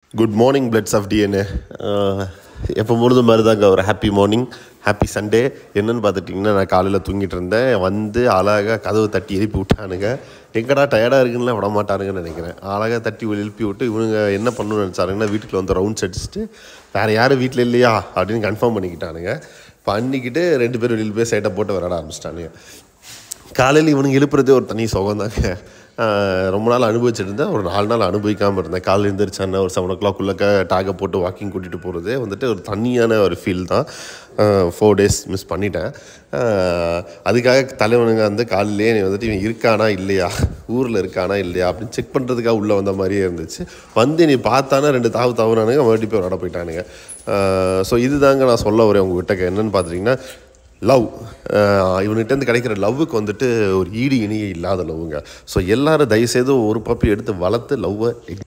good morning bloods of DNA எப்போ பொழுது மாதிரி தாங்க ஒரு ஹாப்பி மார்னிங் ஹாப்பி சண்டே என்னன்னு பார்த்துட்டிங்கன்னா நான் காலையில் தூங்கிட்டு இருந்தேன் வந்து அழகாக கதவு தட்டி எழுப்பி விட்டானுங்க எங்கடா டயர்டாக இருக்குன்னு விட மாட்டானுங்கன்னு நினைக்கிறேன் அழகாக தட்டி எழுப்பி விட்டு இவனுங்க என்ன பண்ணணும்னு நினச்சாருங்கன்னா வீட்டுக்குள்ள வந்து ரவுண்ட்ஸ் அடிச்சுட்டு வேறு யாரும் வீட்டில் இல்லையா அப்படின்னு கன்ஃபார்ம் பண்ணிக்கிட்டானுங்க பண்ணிக்கிட்டு ரெண்டு பேரும் வெளியில் போய் சைட்டை போட்டு விளையாட ஆரம்பிச்சிட்டானுங்க காலையில் இவனுங்க எழுப்புறதே ஒரு தனி சுகம் தாங்க ரொம்ப நாள் அனுபவிச்சுட்டு இருந்தேன் ஒரு நாலு நாள் அனுபவிக்காமல் இருந்தேன் காலையில் எழுந்திரிச்சானே ஒரு செவன் ஓ கிளாக்குள்ளே டாகை போட்டு வாக்கிங் கூட்டிகிட்டு போகிறதே வந்துட்டு ஒரு தனியான ஒரு ஃபீல் தான் ஃபோர் டேஸ் மிஸ் பண்ணிட்டேன் ஆஹ் அதுக்காக தலைவனுங்க வந்து காலையிலேயே நீ வந்துட்டு இவன் இருக்கானா இல்லையா ஊரில் இருக்கானா இல்லையா அப்படின்னு செக் பண்ணுறதுக்காக உள்ளே வந்த மாதிரியே இருந்துச்சு வந்து நீ பார்த்தானா ரெண்டு தாவு தவறானுங்க மறுபடியும் போய் விளாட போயிட்டானுங்க ஸோ இதுதாங்க நான் சொல்ல வரேன் உங்ககிட்ட என்னென்னு பார்த்துட்டிங்கன்னா லவ் இவன்கிட்டேருந்து கிடைக்கிற லவ்வுக்கு வந்துட்டு ஒரு ஈடு இணையே இல்லாத லவ்வுங்க ஸோ எல்லாரும் தயவுசெய்து ஒரு பப்பி எடுத்து வளர்த்து லவ்வை